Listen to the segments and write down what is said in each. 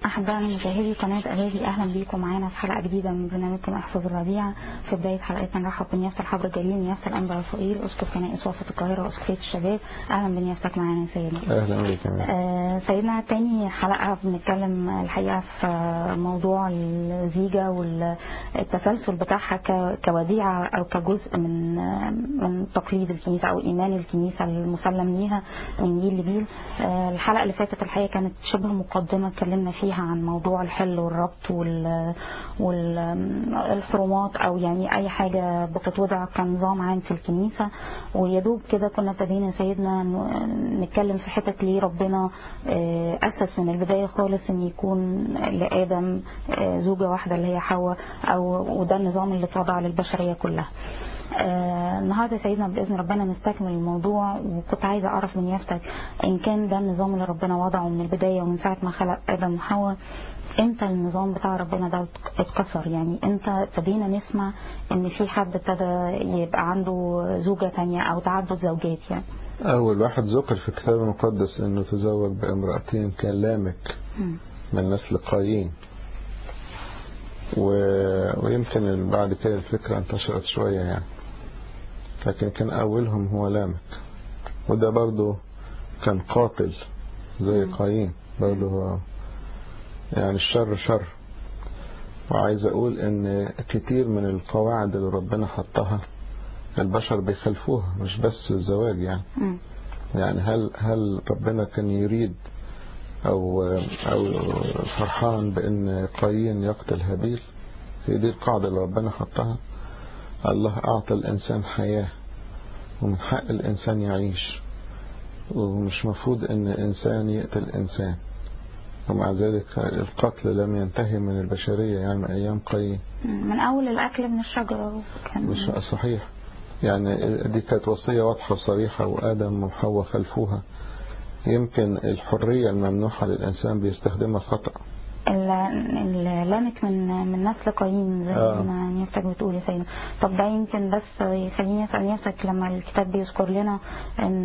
أحبائنا مشاهدي قناة ألاقي أهلا بيكم معانا في حلقة جديدة من برنامجكم احفظ الربيع في بداية حلقتنا نرحب بنيافة الحبر الجليل نيافة الأنبا رفائيل أسقف كنائس وسط القاهرة وأسقفية الشباب أهلا بنيافتك معانا يا سيدنا اهلا بك يا ميرا. آه، سيدنا تاني حلقة بنتكلم الحقيقة في موضوع الزيجة والتسلسل بتاعها ك- كوديعة أو كجزء من من تقليد الكنيسة أو إيمان الكنيسة المسلم ليها من جيل لجيل آه، الحلقة اللي فاتت الحقيقة كانت شبه مقدمة اتكلمنا فيها عن موضوع الحل والربط وال والحرمات أو يعني أي حاجة بتتوضع كنظام عام في الكنيسة ويدوب كده كنا ابتدينا سيدنا ن- نتكلم في حتة ليه ربنا آه، أسس من البداية خالص إن يكون لآدم آه، زوجة واحدة اللي هي حواء أو وده النظام اللي اتوضع للبشرية كلها آه، النهارده سيدنا باذن ربنا نستكمل الموضوع وكنت عايزه اعرف من يافتك ان كان ده النظام اللي ربنا وضعه من البدايه ومن ساعه ما خلق ادم وحواء امتى النظام بتاع ربنا ده اتكسر يعني امتى ابتدينا نسمع ان في حد ابتدى يبقى عنده زوجه تانية او تعدد زوجات يعني أول واحد ذكر في الكتاب المقدس أنه تزوج بامرأتين كان لامك مم. من نسل قايين و... ويمكن بعد كده الفكرة انتشرت شوية يعني لكن كان أولهم هو لامك وده برضه كان قاتل زي مم. قايين برضه هو يعني الشر شر وعايز أقول إن كتير من القواعد اللي ربنا حطها البشر بيخالفوها مش بس الزواج يعني مم. يعني هل هل ربنا كان يريد او او فرحان بان قايين يقتل هابيل هي دي القاعده اللي ربنا حطها الله اعطى الانسان حياه ومن حق الانسان يعيش ومش مفروض ان انسان يقتل انسان ومع ذلك القتل لم ينتهي من البشريه يعني من ايام قايين مم. من اول الاكل من الشجره كان مش صحيح يعني دي كانت وصية واضحة وصريحة وآدم وحواء خلفوها يمكن الحرية الممنوحة للإنسان بيستخدمها خطأ اللي لامك من من نسل قايين زي آه. ما نيفتك بتقول يا سيدنا طب ده يمكن بس يخليني اسال نيفتك لما الكتاب بيذكر لنا ان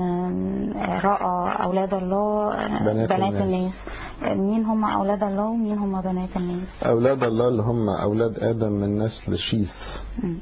راى اولاد الله بنات بنات الناس. الناس مين هم اولاد الله ومين هم بنات الناس أولاد الله اللي هم أولاد آدم من نسل شيث مم.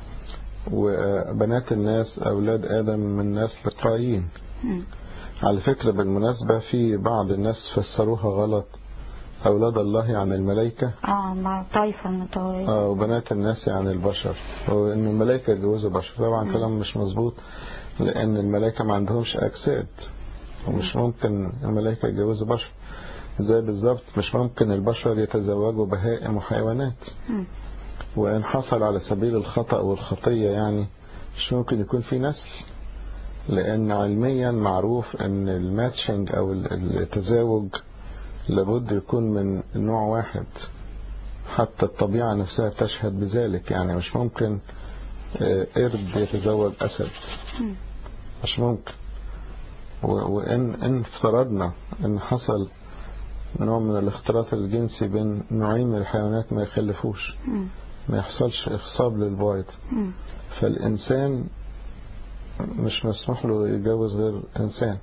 وبنات الناس أولاد آدم من نسل قايين مم. على فكرة بالمناسبة في بعض الناس فسروها غلط أولاد الله يعني الملائكة اه مع طائفه من الطوائف آه وبنات الناس يعني البشر وإن الملائكة يتجوزوا بشر طبعا كلام مش مظبوط لأن الملائكة ما عندهمش أجساد ومش ممكن الملائكة يتجوزوا بشر زي بالظبط مش ممكن البشر يتزوجوا بهائم وحيوانات مم. وإن حصل على سبيل الخطأ والخطية يعني مش ممكن يكون في نسل لأن علميا معروف أن الماتشنج أو التزاوج لابد يكون من نوع واحد حتى الطبيعة نفسها تشهد بذلك يعني مش ممكن آه، قرد يتزوج أسد مم. مش ممكن و- وإن إن افترضنا إن حصل نوع من الاختلاط الجنسي بين نوعين من الحيوانات ما يخلفوش مم. ما يحصلش إخصاب للبويض مم. فالإنسان مش مسموح له يتجوز غير إنسان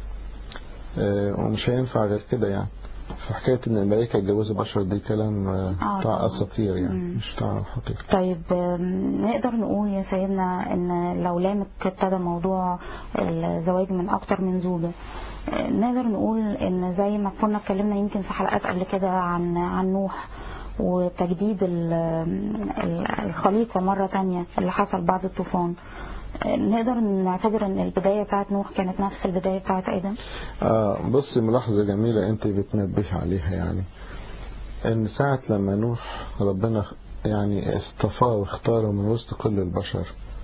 آه، ومش هينفع غير كده يعني فحكاية إن الملائكة يتجوزوا بشر دي كلام آه، آه، بتاع طبعا. أساطير يعني مم. مش بتاع حقيقة طيب آم، نقدر نقول يا سيدنا ان لو لامك ابتدى موضوع الزواج من اكتر من زوجة آه، نقدر نقول ان زي ما كنا اتكلمنا يمكن في حلقات قبل كده عن عن نوح وتجديد ال- ال- الخليقة مرة تانية اللي حصل بعد الطوفان آه، نقدر نعتبر ان البداية بتاعت نوح كانت نفس البداية بتاعت ادم آه بص ملاحظة جميلة أنت بتنبه عليها يعني إن ساعة لما نوح ربنا يعني اصطفاه واختاره من وسط كل البشر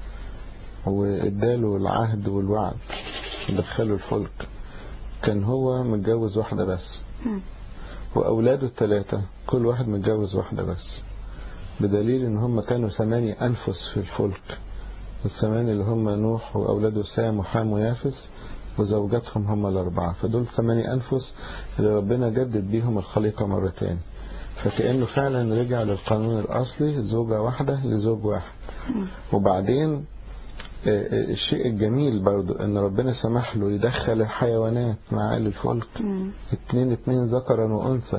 واداله العهد والوعد دخله الفلك كان هو متجوز واحدة بس مم. وأولاده الثلاثة كل واحد متجوز واحدة بس بدليل إن هم كانوا ثماني أنفس في الفلك الثمانية اللي هم نوح وأولاده سام وحام ويافس وزوجاتهم هم الأربعة فدول ثماني أنفس اللي ربنا جدد بيهم الخليقة مرتين فكأنه فعلا رجع للقانون الأصلي زوجة واحدة لزوج واحد مم. وبعدين آه، آه، الشيء الجميل برضو ان ربنا سمح له يدخل الحيوانات معاه للفلك مم. اتنين اتنين ذكرا وانثى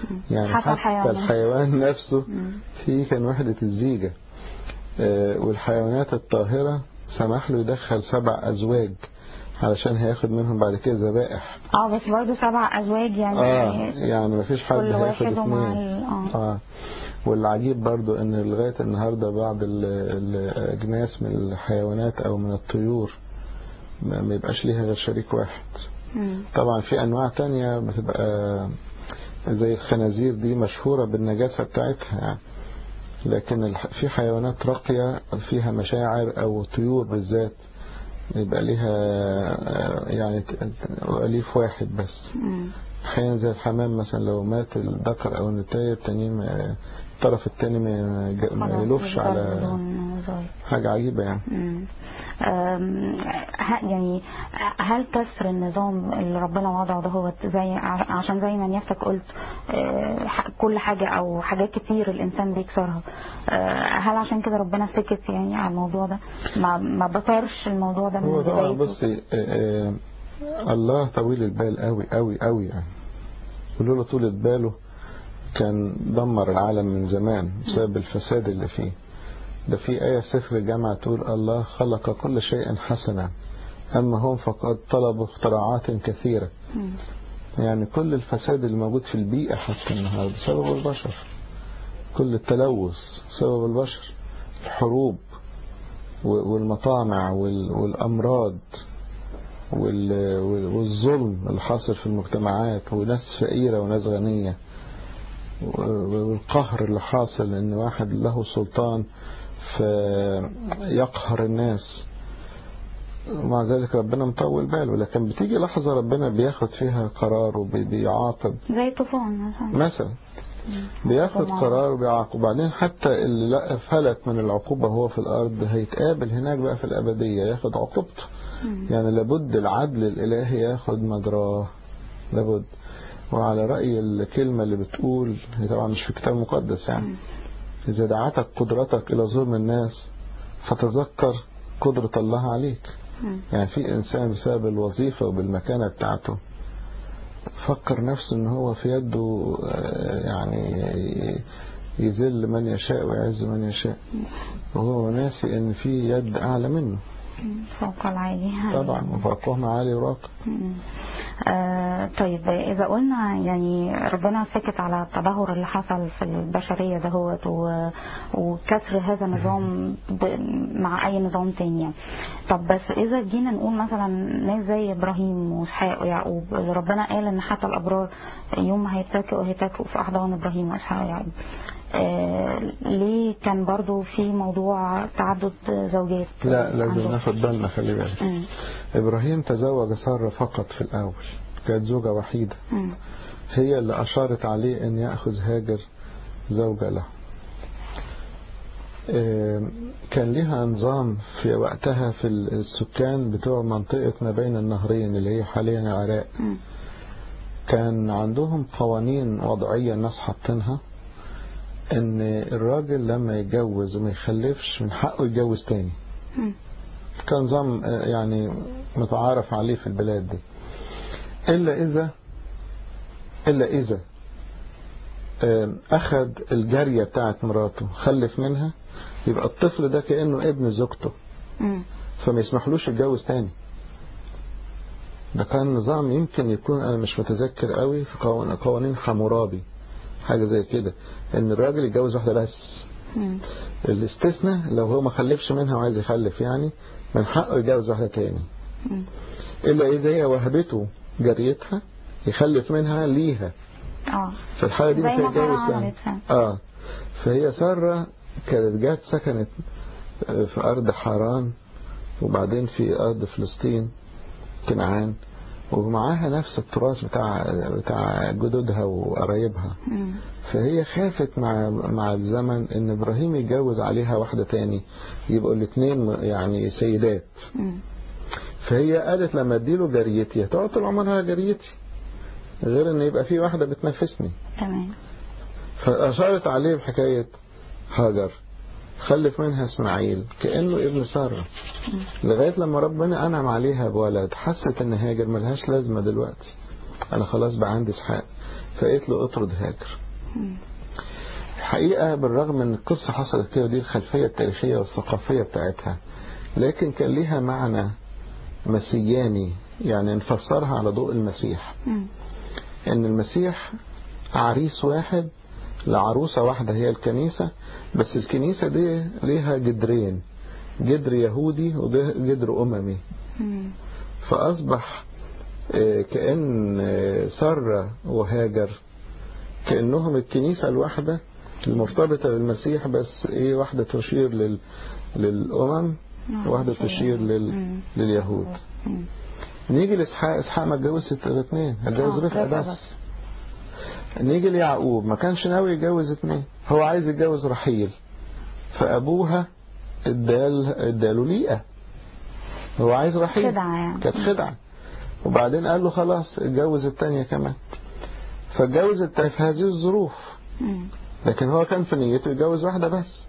يعني حتى حتى, الحيوان. الحيوان نفسه مم. فيه كان وحدة الزيجة آه، والحيوانات الطاهرة سمح له يدخل سبع أزواج علشان هياخد منهم بعد كده ذبائح اه بس برضه سبع ازواج يعني اه يعني مفيش حد كل هياخد واحد ومع اثنين ال- اه اه والعجيب برضو ان لغاية النهاردة بعض ال- الاجناس من الحيوانات او من الطيور ما ما يبقاش ليها غير شريك واحد مم. طبعا في انواع تانية بتبقى زي الخنازير دي مشهورة بالنجاسة بتاعتها يعني لكن الح- في حيوانات راقية فيها مشاعر او طيور بالذات يبقى ليها آه، يعني ت- أليف واحد بس مم. احيانا زي الحمام مثلا لو مات الذكر او النتاية التانيين ما- الطرف التاني ما يج- ما خلاص يلوفش يفضل على بدون زوج. حاجة عجيبة يعني مم. أم، ه- يعني هل كسر النظام اللي ربنا وضعه ده هو زي ع- عشان زي ما نيافتك قلت أه، ح- كل حاجة او حاجات كتير الانسان بيكسرها أه، هل عشان كده ربنا سكت يعني على الموضوع ده ما ما بطرش الموضوع ده من هو طبعا بدايته بصي آه، آه، الله طويل البال قوي قوي قوي يعني ولولا طولة باله كان دمر العالم من زمان بسبب الفساد اللي فيه ده في آية سفر الجامعة تقول الله خلق كل شيء حسنا أما هم فقد طلبوا اختراعات كثيرة مم. يعني كل الفساد اللي موجود في البيئة حتى النهاردة سبب البشر كل التلوث سبب البشر الحروب و- والمطامع وال- والأمراض وال- وال- والظلم اللي حاصل في المجتمعات وناس فقيرة وناس غنية و- والقهر اللي حاصل ان واحد له سلطان فيقهر الناس ومع ذلك ربنا مطول باله لكن بتيجي لحظة ربنا بياخد فيها قرار وبيعاقب زي الطوفان مثلا مثلا بياخد طبعا. قرار وبيعاقب وبعدين حتى اللي لا فلت من العقوبة هو في الأرض هيتقابل هناك بقى في الأبدية ياخد عقوبته مم. يعني لابد العدل الإلهي ياخد مجراه لابد وعلى رأي الكلمة اللي بتقول هي طبعا مش في كتاب مقدس يعني إذا دعتك قدرتك إلى ظلم الناس فتذكر قدرة الله عليك مم. يعني في إنسان بسبب الوظيفة وبالمكانة بتاعته فكر نفسه ان هو في يده آه، يعني يذل من يشاء ويعز من يشاء وهو ناسي ان في يد اعلى منه مم. فوق العالي طبعا وفوقهم عالي وراقب مم. آه طيب إذا قلنا يعني ربنا سكت على التدهور اللي حصل في البشرية دهوت و- وكسر هذا النظام ب- مع أي نظام تاني يعني. طب بس إذا جينا نقول مثلا ناس زي إبراهيم وإسحاق ويعقوب اللي ربنا قال إن حتى الأبرار يوم ما هيتكئوا هيتكئوا في أحضان إبراهيم وإسحاق ويعقوب آه ليه كان برضو في موضوع تعدد زوجات لا لازم عندهم؟ ناخد بالنا خلي بالك مم. ابراهيم تزوج سارة فقط في الاول كانت زوجة وحيدة مم. هي اللي اشارت عليه ان ياخذ هاجر زوجة له آم، كان لها نظام في وقتها في السكان بتوع منطقة ما بين النهرين اللي هي حاليا العراق مم. كان عندهم قوانين وضعية الناس حاطينها ان الراجل لما يتجوز وما يخلفش من حقه يتجوز تاني مم. كان نظام آه، يعني متعارف عليه في البلاد دي إلا إذا إلا إذا آم، أخذ الجارية بتاعت مراته خلف منها يبقى الطفل ده كأنه ابن زوجته مم. فما يسمحلوش يتجوز تاني ده كان نظام يمكن يكون أنا مش متذكر قوي في قوان- قوانين حمورابي حاجة زي كده إن الراجل يتجوز واحدة بس مم. الاستثناء لو هو ما خلفش منها وعايز يخلف يعني من حقه يتجوز واحدة تاني مم. إلا إذا هي وهبته جاريتها يخلف منها ليها اه في الحالة دي زي مش ما هيتجوز سارة تاني عملت فعلا. اه فهي سارة كانت جات سكنت في أرض حران وبعدين في أرض فلسطين كنعان ومعاها نفس التراث بتاع بتاع جدودها وقرايبها مم. فهي خافت مع مع الزمن ان ابراهيم يتجوز عليها واحده تاني يبقوا الاثنين يعني سيدات مم. فهي قالت لما اديله جاريتي هتقعد طول عمرها جاريتي غير ان يبقى في واحده بتنافسني تمام فاشارت عليه بحكايه هاجر خلف منها اسماعيل كانه ابن ساره لغايه لما ربنا انعم عليها بولد حست ان هاجر ملهاش لازمه دلوقتي أنا خلاص بقى عندي إسحاق فقلت له اطرد هاجر مم. الحقيقة بالرغم ان القصة حصلت كده ودي الخلفية التاريخية والثقافية بتاعتها لكن كان ليها معنى مسياني يعني نفسرها على ضوء المسيح مم. ان المسيح عريس واحد لعروسة واحدة هي الكنيسة بس الكنيسة دي ليها جدرين جدر يهودي وجدر أممي مم. فأصبح آه، كأن آه، سارة وهاجر كأنهم الكنيسة الواحدة المرتبطة بالمسيح بس ايه واحدة تشير لل... للأمم واحدة تشير لل... مم. لليهود مم. نيجي لإسحاق إسحاق ما اتجوزش الاثنين اتجوز آه، رفقة رفقة بس بس. نيجي ليعقوب ما كانش ناوي يتجوز اثنين هو عايز يتجوز رحيل فأبوها ادال اداله ليئة هو عايز رحيل خدعة يعني. كانت خدعة وبعدين قال له خلاص اتجوز الثانية كمان فاتجوز التانية في هذه الظروف مم. لكن هو كان في نيته يتجوز واحدة بس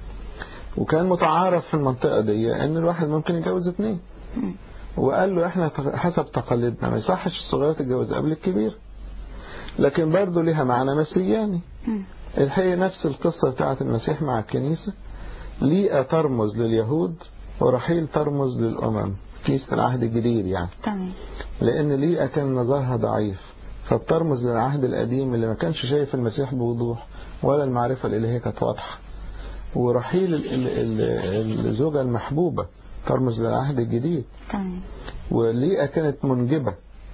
وكان متعارف في المنطقة دي ان الواحد ممكن يتجوز اثنين مم. وقال له احنا حسب تقاليدنا ما يصحش الصغير تتجوز قبل الكبير لكن برضه ليها معنى مسياني مم. الحقيقة نفس القصة بتاعت المسيح مع الكنيسة ليئة ترمز لليهود ورحيل ترمز للأمم كنيسة العهد الجديد يعني تمام لأن ليئة كان نظرها ضعيف فبترمز للعهد القديم اللي ما كانش شايف المسيح بوضوح ولا المعرفة الإلهية كانت واضحة ورحيل ال- ال- ال- الزوجة المحبوبة ترمز للعهد الجديد تمام وليئة كانت منجبة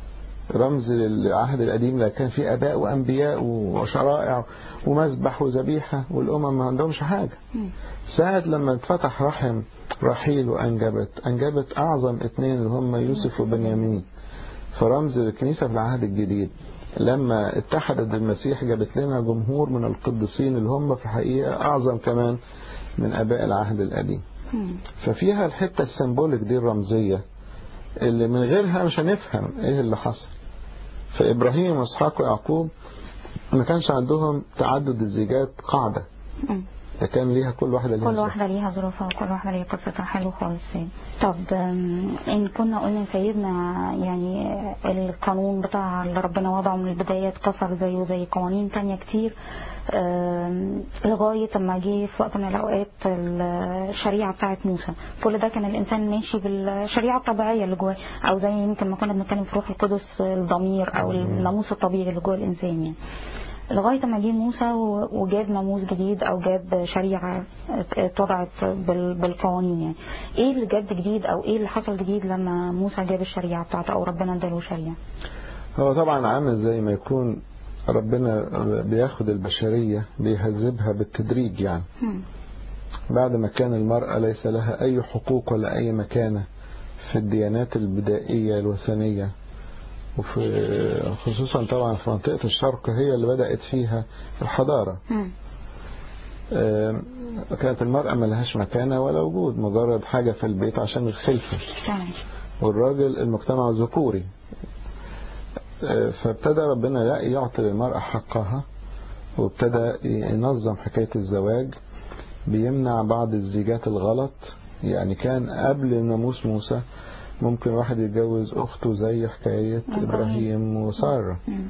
رمز للعهد القديم لا كان فيه آباء وأنبياء وشرائع ومذبح وذبيحة والأمم ما عندهمش حاجة مم. ساعة لما اتفتح رحم رحيل وأنجبت أنجبت أعظم اثنين اللي هم يوسف وبنيامين فرمز الكنيسة في العهد الجديد لما اتحدت بالمسيح جابت لنا جمهور من القديسين اللي هم في الحقيقة أعظم كمان من آباء العهد القديم مم. ففيها الحتة السيمبوليك دي الرمزية اللي من غيرها مش هنفهم ايه اللي حصل فإبراهيم وإسحاق ويعقوب ما كانش عندهم تعدد الزيجات قاعدة مم. ده كان ليها كل واحدة ليها كل ظروف. واحدة ليها ظروفها وكل واحدة ليها قصتها حلو خالص يعني. طب أم، إن كنا قلنا سيدنا يعني القانون بتاع اللي ربنا وضعه من البداية اتكسر زيه زي قوانين تانية كتير أم، لغاية ما جه في وقت من الأوقات الشريعة بتاعت موسى كل ده كان الإنسان ماشي بالشريعة الطبيعية اللي جواه أو زي يمكن ما كنا بنتكلم في روح القدس الضمير أو الناموس الطبيعي اللي جوه الإنسان يعني لغاية ما جه موسى و- وجاب ناموس جديد أو جاب شريعة ات- اتوضعت بال- بالقوانين يعني إيه اللي جاب جديد أو إيه اللي حصل جديد لما موسى جاب الشريعة بتاعته أو ربنا اداله شريعة هو طبعا عامل زي ما يكون ربنا بياخد البشرية بيهذبها بالتدريج يعني مم. بعد ما كان المرأة ليس لها أي حقوق ولا أي مكانة في الديانات البدائية الوثنية وفي خصوصا طبعا في منطقة الشرق هي اللي بدأت فيها الحضارة مم. آم، كانت المرأة ملهاش مكانة ولا وجود مجرد حاجة في البيت عشان الخلفة تمام والراجل المجتمع ذكوري آه، فابتدى ربنا لا يعطي للمرأة حقها وابتدى ينظم حكاية الزواج بيمنع بعض الزيجات الغلط يعني كان قبل ناموس موسى ممكن واحد يتجوز أخته زي حكاية إبراهيم. إبراهيم وسارة مم.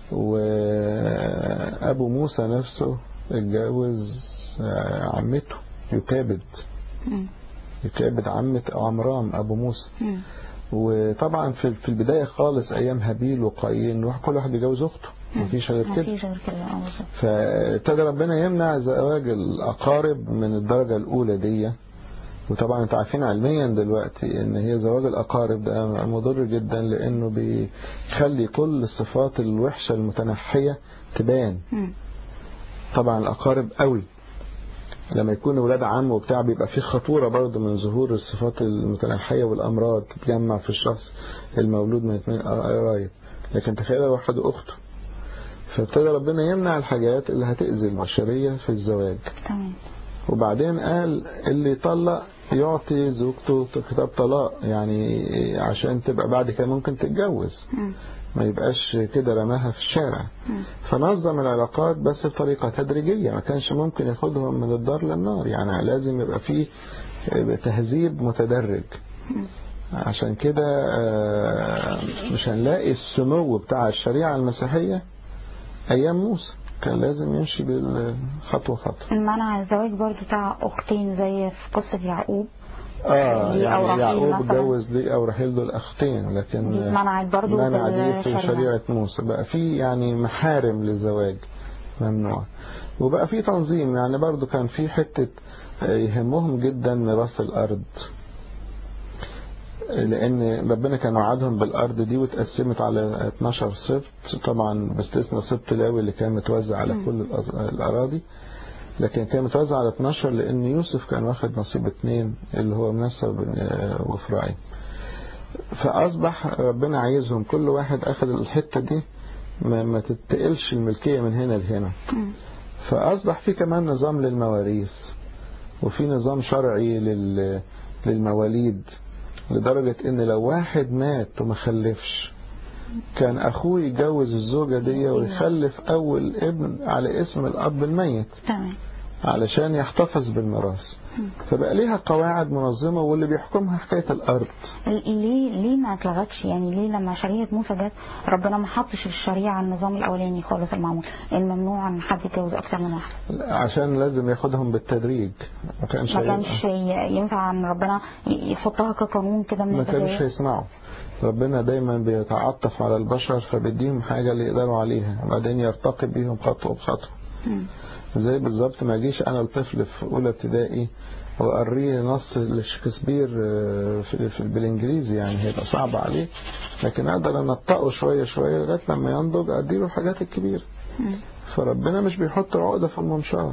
وأبو موسى نفسه اتجوز آه، عمته يكابد مم. يكابد عمة عمرام أبو موسى مم. وطبعا في في البداية خالص أيام هابيل وقايين واحد- كل واحد بيجوز أخته مفيش غير كده مفيش غير كده اه بالظبط. فابتدى ربنا يمنع زواج الأقارب من الدرجة الأولى دي وطبعا انتوا عارفين علميا دلوقتي ان هي زواج الأقارب ده مضر جدا لأنه بيخلي كل الصفات الوحشة المتنحية تبان مم. طبعا الأقارب قوي لما يكون ولاد عم وبتاع بيبقى فيه خطورة برضه من ظهور الصفات المتنحية والأمراض تتجمع في الشخص المولود من اثنين قرايب لكن تخيل واحد أخته فابتدى ربنا يمنع الحاجات اللي هتأذي البشرية في الزواج تمام وبعدين قال اللي يطلق يعطي زوجته كتاب طلاق يعني عشان تبقى بعد كده ممكن تتجوز مم. ما يبقاش كده رماها في الشارع مم. فنظم العلاقات بس بطريقة تدريجية ما كانش ممكن ياخدهم من الدار للنار يعني لازم يبقى فيه تهذيب متدرج عشان كده آه، مش هنلاقي السمو بتاع الشريعة المسيحية أيام موسى كان لازم يمشي بالخطوة خطوة منع الزواج برضو بتاع أختين زي في قصة يعقوب اه ليه أو يعني رحيل يعقوب مثلا. اتجوز ليه او رحيل دول اختين لكن دي اتمنعت برضو في منع دي في الشريعة. شريعة موسى بقى في يعني محارم للزواج ممنوع وبقى في تنظيم يعني برضو كان في حتة آه، يهمهم جدا ميراث الأرض لأن ربنا كان وعدهم بالأرض دي واتقسمت على 12 سبت طبعا باستثناء سبت لاوي اللي كان متوزع على كل الأز- الأراضي لكن كان متوزع على 12 لأن يوسف كان واخد نصيب اثنين اللي هو منسى وفراعي فأصبح ربنا عايزهم كل واحد أخذ الحتة دي ما, ما تتقلش الملكية من هنا لهنا مم. فأصبح في كمان نظام للمواريث وفي نظام شرعي لل للمواليد لدرجة ان لو واحد مات وما خلفش كان اخوه يتجوز الزوجة دي ويخلف اول ابن على اسم الاب الميت تمام علشان يحتفظ بالميراث فبقى ليها قواعد منظمة واللي بيحكمها حكاية الارض ليه ليه ما اتلغتش يعني ليه لما شريعة موسى جت ربنا ما حطش في الشريعة النظام الأولاني خالص المعمول الممنوع ان حد يتجوز أكتر من واحدة عشان لازم ياخدهم بالتدريج ما كانش ما هي- كانش ي- ينفع ان ربنا ي- يحطها كقانون كده من ما كانوش البداية هيسمعوا ربنا دايما بيتعطف على البشر فبيديهم حاجة اللي يقدروا عليها وبعدين يرتقي بيهم خطوة بخطوة مم. زي بالظبط ما اجيش انا الطفل في اولى ابتدائي واقريه نص لشكسبير آه، في في- بالانجليزي يعني هيبقى صعب عليه لكن اقدر انطقه شويه شويه لغايه لما ينضج اديله الحاجات الكبيره مم. فربنا مش بيحط عقده في المنشار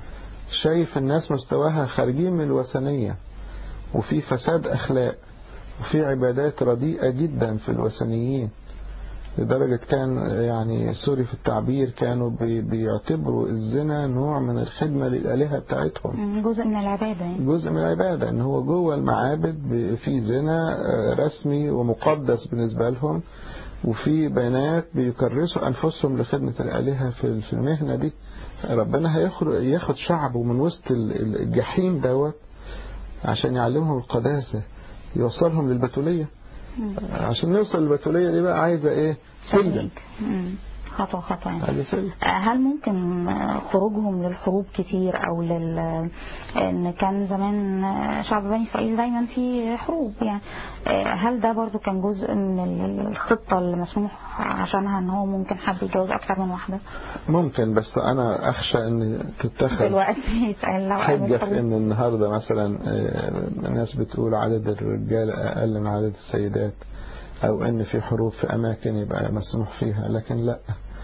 شايف الناس مستواها خارجين من الوثنيه وفي فساد اخلاق وفي عبادات رديئه جدا في الوثنيين لدرجة كان يعني سوري في التعبير كانوا بي- بيعتبروا الزنا نوع من الخدمة للآلهة بتاعتهم مم. جزء من العبادة يعني جزء من العبادة ان هو جوه المعابد ب- في زنا آه، رسمي ومقدس بالنسبة لهم وفي بنات بيكرسوا انفسهم لخدمة الآلهة في في المهنة دي ربنا هيخرج ياخد شعبه من وسط ال- ال- الجحيم دوت عشان يعلمهم القداسة يوصلهم للبتولية مم. عشان نوصل للبتولية دي بقى عايزة ايه سلم مم. خطوة خطوة يعني عايزة سلم هل ممكن خروجهم للحروب كتير او لل ان كان زمان شعب بني اسرائيل دايما في حروب يعني هل ده برضو كان جزء من الخطة اللي مسموح عشانها ان هو ممكن حد يتجوز اكتر من واحدة ممكن بس انا اخشى ان تتخذ دلوقتي يسأل لو حجة قامت في حروب. ان النهاردة مثلا آه، الناس بتقول عدد الرجال اقل من عدد السيدات او ان في حروب في اماكن يبقى مسموح فيها لكن لا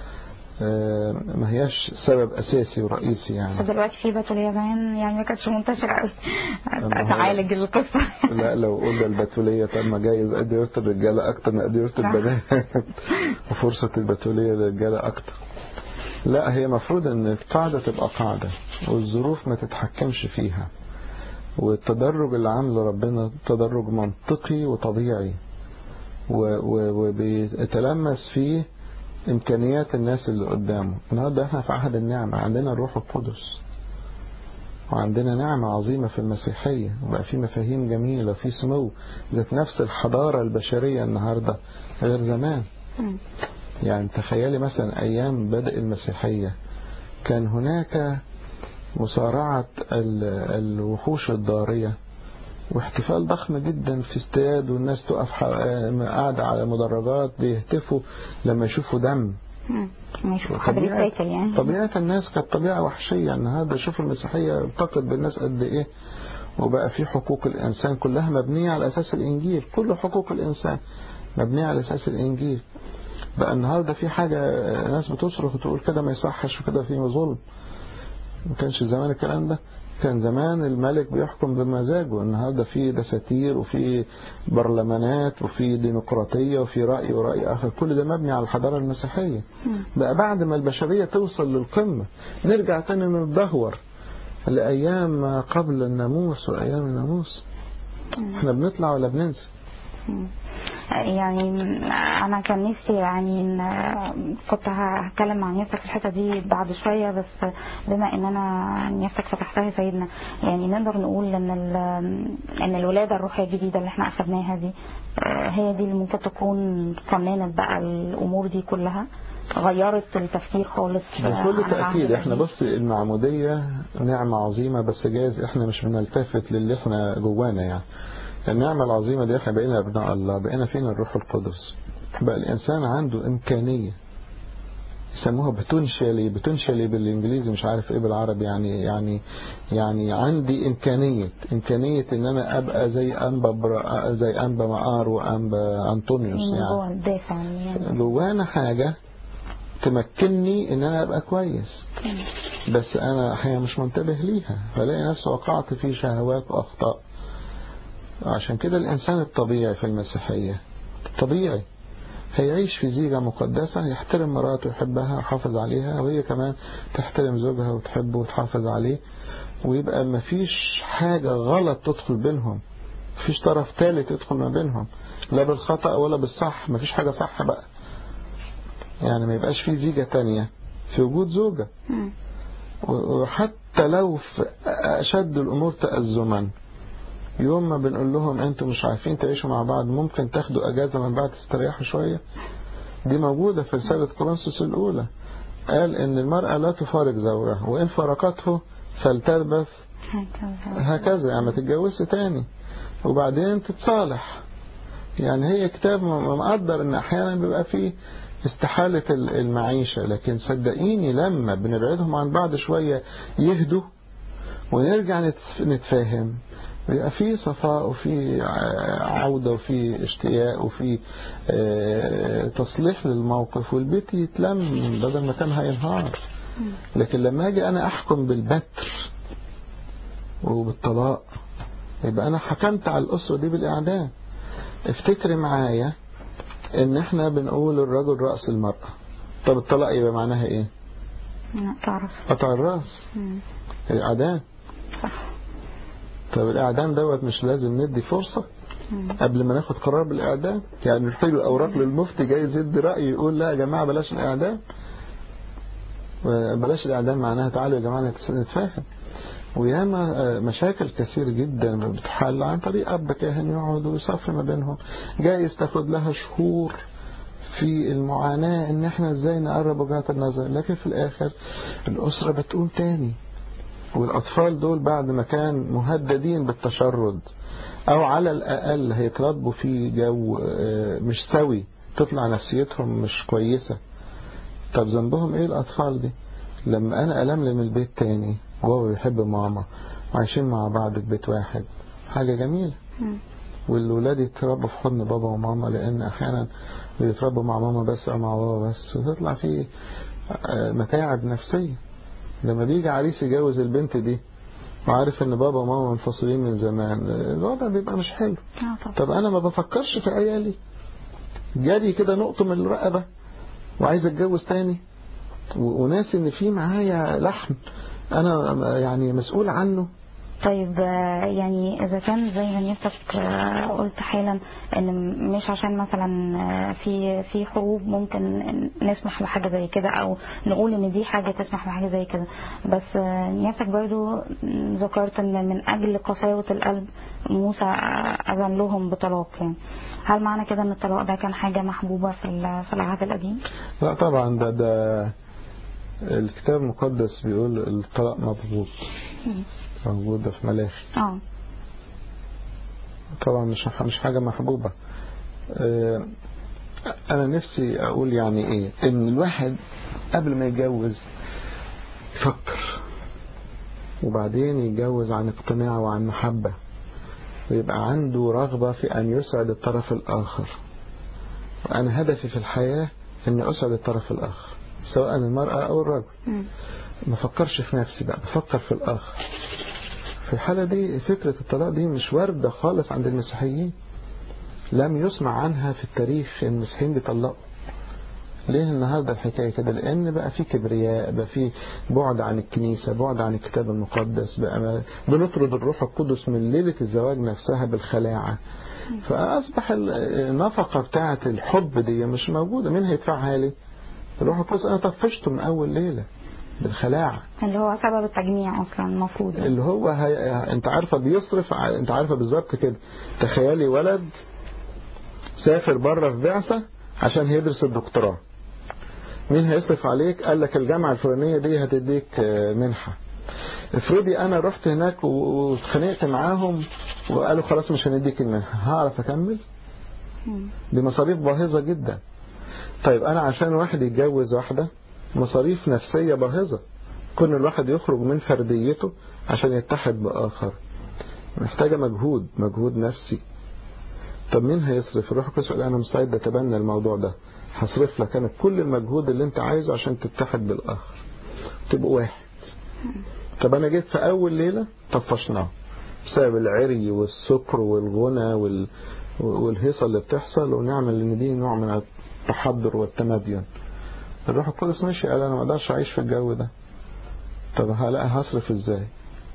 آه، ما هياش سبب اساسي ورئيسي يعني بس دلوقتي في بتولية زمان يعني ما كانتش منتشرة قوي أما هو- تعالج القصة لا لو قلنا البتولية طب ما جايز أديرة الرجالة أكتر من أديرة صح. البنات وفرصة البتولية للرجالة أكتر لا هي مفروض أن القاعدة تبقى قاعدة والظروف ما تتحكمش فيها والتدرج اللي عامله ربنا تدرج منطقي وطبيعي و- و- وبيتلمس فيه إمكانيات الناس اللي قدامه النهارده احنا في عهد النعمة عندنا الروح القدس وعندنا نعمة عظيمة في المسيحية وبقى في مفاهيم جميلة وفي سمو ذات نفس الحضارة البشرية النهاردة غير زمان مم. يعني تخيلي مثلا أيام بدء المسيحية كان هناك مصارعة ال- الوحوش الضارية واحتفال ضخم جدا في استاد والناس تقف ح- قاعدة على مدرجات بيهتفوا لما يشوفوا دم مم. ما يشوف حد بيتاكل يعني طبيعة الناس كانت طبيعة وحشية النهاردة شوف المسيحية ارتقت بالناس قد ايه وبقى في حقوق الإنسان كلها مبنية على أساس الإنجيل كل حقوق الإنسان مبنية على أساس الإنجيل بقى النهاردة في حاجة ناس بتصرخ وتقول كده ما يصحش وكده في ظلم ما كانش زمان الكلام ده كان زمان الملك بيحكم بمزاجه النهاردة في دساتير وفي برلمانات وفي ديمقراطية وفي رأي ورأي آخر كل ده مبني على الحضارة المسيحية مم. بقى بعد ما البشرية توصل للقمة نرجع تاني نتدهور لأيام ما قبل الناموس وأيام الناموس احنا بنطلع ولا بننزل مم. يعني انا كان نفسي يعني إن كنت هتكلم مع نفسك في الحته دي بعد شويه بس بما ان انا نفسك فتحتها يا سيدنا يعني نقدر نقول ان ال- ان الولاده الروحيه الجديده اللي احنا اخذناها دي آه، هي دي اللي ممكن تكون قننت بقى الامور دي كلها غيرت التفكير خالص آه، بكل عن العهد تأكيد احنا القديم. بص المعمودية نعمة عظيمة بس جايز احنا مش بنلتفت للي احنا جوانا يعني النعمة العظيمة دي احنا بقينا ابناء الله بقينا فينا الروح القدس بقى الانسان عنده امكانية يسموها بوتنشالي بوتنشالي بالانجليزي مش عارف ايه بالعربي يعني يعني يعني عندي امكانيه امكانيه ان انا ابقى زي انبا برا زي انبا مقار وانبا انطونيوس من يعني جوه الدافع يعني جوانا حاجه تمكنني ان انا ابقى كويس بس انا احيانا مش منتبه ليها فلاقي نفسي وقعت في شهوات واخطاء عشان كده الانسان الطبيعي في المسيحيه طبيعي هيعيش في زيجة مقدسة يحترم مراته ويحبها ويحافظ عليها وهي كمان تحترم زوجها وتحبه وتحافظ عليه ويبقى مفيش حاجة غلط تدخل بينهم مفيش طرف ثالث يدخل ما بينهم لا بالخطأ ولا بالصح مفيش حاجة صح بقى يعني ما يبقاش في زيجة تانية في وجود زوجة مم. وحتى لو في أشد الأمور تأزما يوم ما بنقول لهم انتوا مش عارفين تعيشوا مع بعض ممكن تاخدوا اجازة من بعد تستريحوا شوية دي موجودة في رسالة كورنثوس الأولى قال إن المرأة لا تفارق زوجها وإن فارقته فلتلبث هكذا هكذا يعني ما تتجوزش تاني وبعدين تتصالح يعني هي كتاب م- مقدر ان احيانا بيبقى فيه استحالة ال- المعيشة لكن صدقيني لما بنبعدهم عن بعض شوية يهدوا ونرجع نتف- نتفاهم بيبقى في صفاء وفي ع- عودة وفي اشتياق وفي آه، تصليح للموقف والبيت يتلم بدل ما كان هينهار لكن لما اجي انا احكم بالبتر وبالطلاق يبقى انا حكمت على الاسره دي بالاعدام افتكري معايا ان احنا بنقول الرجل راس المراه طب الطلاق يبقى معناها ايه لا تعرف قطع الراس مم. الاعدام صح طب الاعدام دوت مش لازم ندي فرصه مم. قبل ما ناخد قرار بالاعدام يعني نحيل الاوراق للمفتي جايز يدي راي يقول لا يا جماعه بلاش الاعدام بلاش الاعدام معناها تعالوا يا جماعه نتس- نتفاهم وياما آه، مشاكل كثير جدا بتحل عن طريق اب كاهن يقعد ويصفي ما بينهم جايز تاخد لها شهور في المعاناة ان احنا ازاي نقرب وجهات النظر لكن في الاخر الاسرة بتقوم تاني والاطفال دول بعد ما كان مهددين بالتشرد او على الاقل هيتربوا في جو آه، مش سوي تطلع نفسيتهم مش كويسة طب ذنبهم ايه الاطفال دي لما انا الملم البيت تاني وهو بيحب ماما وعايشين مع بعض في بيت واحد حاجة جميلة مم. والولاد يتربوا في حضن بابا وماما لان احيانا بيتربوا مع ماما بس او مع بابا بس وتطلع فيه آه، متاعب نفسية لما بيجي عريس يجوز البنت دي وعارف ان بابا وماما منفصلين من زمان آه، الوضع بيبقى مش حلو اه طبعا طب انا ما بفكرش في عيالي جالي كده نقطة من الرقبة وعايز اتجوز تاني و- وناسي ان في معايا لحم انا يعني مسؤول عنه طيب آه، يعني اذا كان زي ما نفسك آه، قلت حالا ان مش عشان مثلا آه، في في حروب ممكن نسمح بحاجه زي كده او نقول ان دي حاجه تسمح بحاجه زي كده بس آه، نفسك برضو ذكرت ان من اجل قساوه القلب موسى آه، اذن لهم بطلاق يعني هل معنى كده ان الطلاق ده كان حاجه محبوبه في ال- في العهد القديم؟ لا طبعا ده ده الكتاب المقدس بيقول الطلاق مضبوط موجودة في ملاخي اه طبعا مش مش حاجة محبوبة آه، أنا نفسي أقول يعني إيه إن الواحد قبل ما يتجوز يفكر وبعدين يتجوز عن اقتناع وعن محبة ويبقى عنده رغبة في أن يسعد الطرف الآخر وأنا هدفي في الحياة أن أسعد الطرف الآخر سواء المرأة أو الرجل مم. ما فكرش في نفسي بقى بفكر في الآخر في الحالة دي فكرة الطلاق دي مش واردة خالص عند المسيحيين لم يسمع عنها في التاريخ إن المسيحيين بيطلقوا ليه النهاردة الحكاية كده لأن بقى في كبرياء بقى في بعد عن الكنيسة بعد عن الكتاب المقدس بقى ما بنطرد الروح القدس من ليلة الزواج نفسها بالخلاعة فأصبح ال- النفقة بتاعة الحب دي مش موجودة مين هيدفعها لي الروح القدس أنا طفشته من أول ليلة بالخلاعة اللي هو سبب التجميع اصلا المفروض اللي هو هي... انت عارفه بيصرف ع- انت عارفه بالظبط كده تخيلي ولد سافر بره في بعثه عشان هيدرس الدكتوراه مين هيصرف عليك قال لك الجامعه الفلانيه دي هتديك آه، منحه افرضي انا رحت هناك و- واتخانقت معاهم وقالوا خلاص مش هنديك المنحه هعرف اكمل مم. دي مصاريف باهظه جدا طيب انا عشان واحد يتجوز واحده مصاريف نفسيه باهظه كون الواحد يخرج من فرديته عشان يتحد بآخر محتاجة مجهود مجهود نفسي طب مين هيصرف الروح القدس قال أنا مستعد أتبنى الموضوع ده هصرف لك أنا كل المجهود اللي أنت عايزه عشان تتحد بالآخر تبقوا واحد طب أنا جيت في أول ليلة طفشناه بسبب العري والسكر والغنى وال... والهيصة اللي بتحصل ونعمل إن دي نوع من التحضر والتمدين الروح القدس مشي قال أنا ما أقدرش أعيش في الجو ده طب هلا هصرف إزاي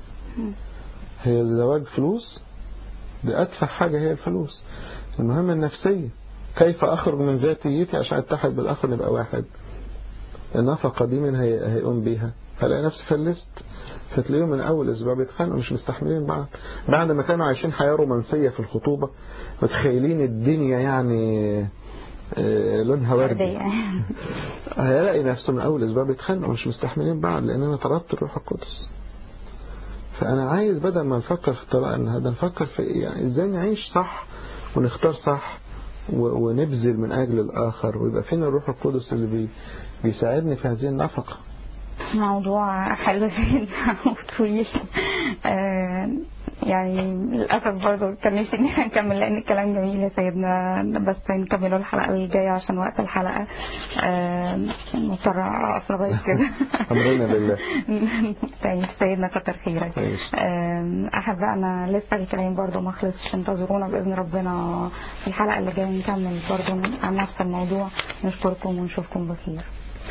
هي الزواج فلوس دي أدفع حاجة هي الفلوس المهم النفسية كيف أخرج من ذاتيتي عشان أتحد بالآخر نبقى واحد النفقة دي من هي هيقوم بيها هلاقي نفسي فلست فتلاقيهم من أول أسبوع بيتخانقوا مش مستحملين بعض بعد ما كانوا عايشين حياة رومانسية في الخطوبة متخيلين الدنيا يعني آه، لونها وردي وردية. هيلاقي نفسه من أول أسبوع بيتخانقوا مش مستحملين بعض لأن أنا طردت الروح القدس فأنا عايز بدل ما نفكر في الطلاق إن هذا نفكر في إيه؟ يعني إزاي نعيش صح ونختار صح و- ونبذل من أجل الآخر ويبقى فينا الروح القدس اللي بي بيساعدني في هذه النفقة موضوع حلو جدا وطويل آه، يعني للأسف برضه كان نفسي إن احنا نكمل لأن الكلام جميل يا سيدنا بس نكمله الحلقة الجاية عشان وقت الحلقة آه، مضطرة أقف لغاية كده أمرنا لله طيب سيدنا كتر خيرك ماشي. آم، أحبائنا لسه الكلام برضو ما خلصش انتظرونا بإذن ربنا في الحلقة اللي جاية نكمل برضو عن نفس الموضوع نشكركم ونشوفكم بخير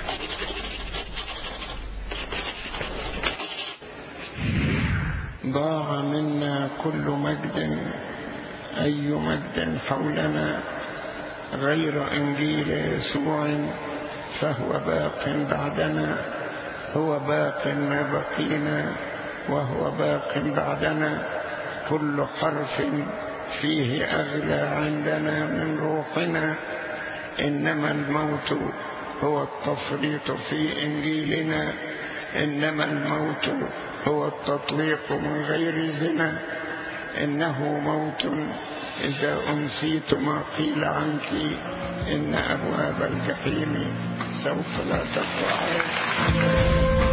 ضاع منا كل مجد أي مجد حولنا غير إنجيل يسوع فهو باق بعدنا هو باق ما بقينا وهو باق بعدنا كل حرف فيه أغلى عندنا من روحنا إنما الموت هو التفريط في إنجيلنا إنما الموت هو التطليق من غير زنا إنه موت إذا أنسيت ما قيل عنك إن أبواب الجحيم سوف لا تقوى عليك